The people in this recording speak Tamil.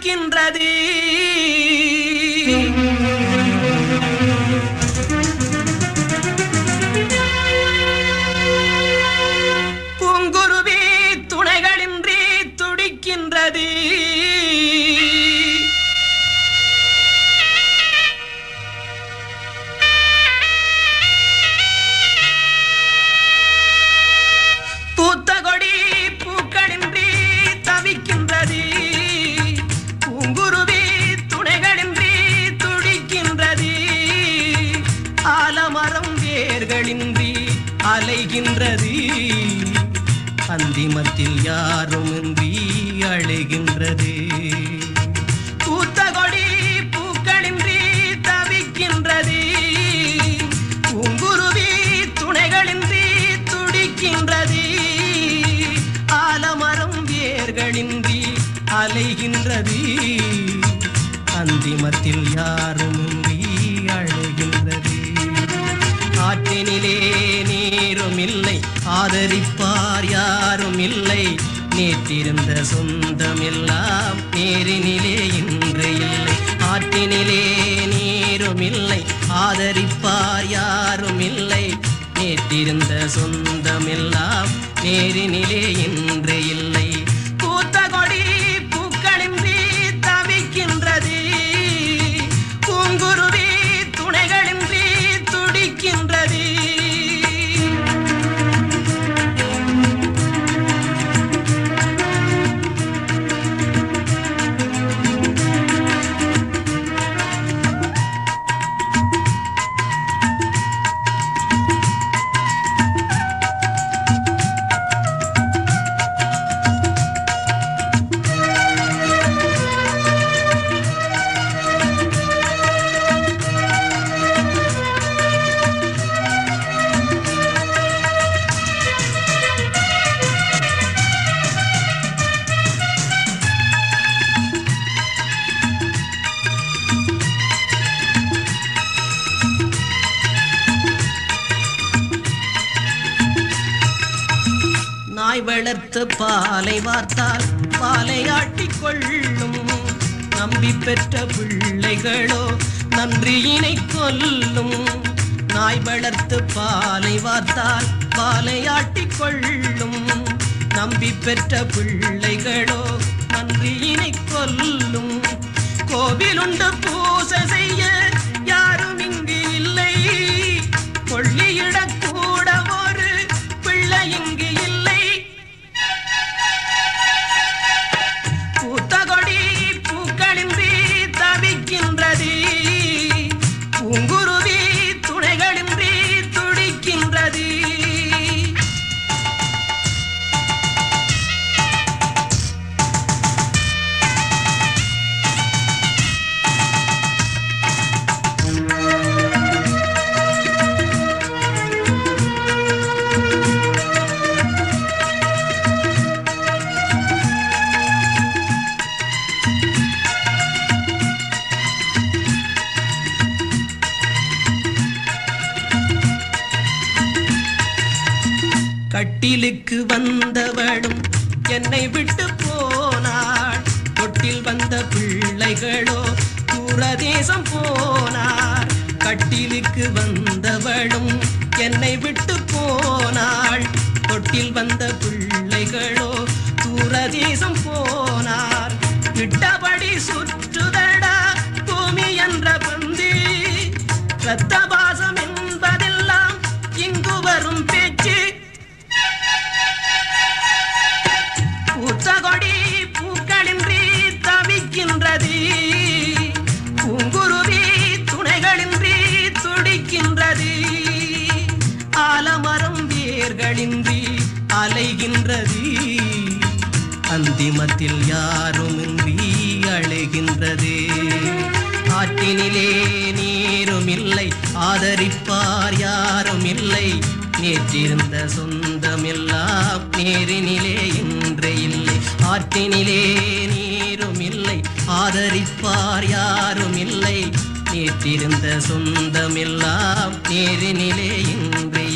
தவிக்கின்றது பூங்குருவி துணைகளின்றி துடிக்கின்றது பூத்த கொடி பூக்களின்றி தவிக்கின்றது பூங்குருவி துணைகளின்றி துடிக்கின்றது ஆலமரம் வேர்களின்றி அலைகின்றது அந்திமத்தில் யாருமின்றி அழைகின்றது பூத்த கொடி பூக்களின்றி தவிக்கின்றது பூங்குருவி துணைகளின்றி துடிக்கின்றது ஆலமரம் வேர்களின்றி அலைகின்றது அந்திமத்தில் யாருமின்றி அழைகின்றது ஆற்றினிலே நீரும் இல்லை ஆதரிப்பார் யாரும் இல்லை நேற்றிருந்த சொந்தமெல்லாம் நேரினிலே இன்று இல்லை ஆற்றினிலே நீரும் இல்லை ஆதரிப்பார் யாரும் இல்லை நேற்றிருந்த சொந்தமெல்லாம் நேரினிலே இன்று இல்லை பூத்த கொடி பூக்களின்றி தவிக்கின்றது பூங்குருவி துணைகளின்றி துடிக்கின்றது நாய் வளர்த்து பாலை வார்த்தால் பாலை ஆட்டிக் கொள்ளும் நம்பி பெற்ற பிள்ளைகளோ நன்றியினை கொல்லும் நாய் வளர்த்து பாலை வார்த்தால் பாலை ஆட்டிக் கொள்ளும் நம்பி பெற்ற பிள்ளைகளோ நன்றியினை கொல்லும் கோவிலுண்டு பூசை செய்ய யாரும் இங்கு இல்லை கொள்ளியிடக் கூட ஒரு பிள்ளை இங்கு இல்லை பூத்த கொடி பூக்களின்றி தவிக்கின்றது பூங்குருவி துணைகளின்றி துடிக்கின்றது கட்டிலுக்கு வந்தவளும் என்னை விட்டு போனாள் தொட்டில் வந்த பிள்ளைகளோ தூரதேசம் போனார் கட்டிலுக்கு வந்தவளும் என்னை விட்டு போனாள் தொட்டில் வந்த பிள்ளைகளோ தூரதேசம் போனார் விட்டபடி சுற்றுதடா பூமி என்ற பந்து இரத்த பாசம் என்பதெல்லாம் இங்கு வரும் பேச்சு பூத்த கொடி பூக்களின்றி தவிக்கின்றது பூங்குருவி துணைகளின்றி துடிக்கின்றது ஆலமரம் வேர்களின்றி அலைகின்றது அந்திமத்தில் யாருமின்றி அழைகின்றது ஆற்றினிலே நீரும் இல்லை ஆதரிப்பார் யாரும் இல்லை நேற்றிருந்த சொந்தமெல்லாம் நேரினிலே இன்று இல்லை ஆற்றினிலே நீரும் இல்லை ஆதரிப்பார் யாரும் இல்லை நேற்றிருந்த சொந்தமெல்லாம் நேரினிலே இன்று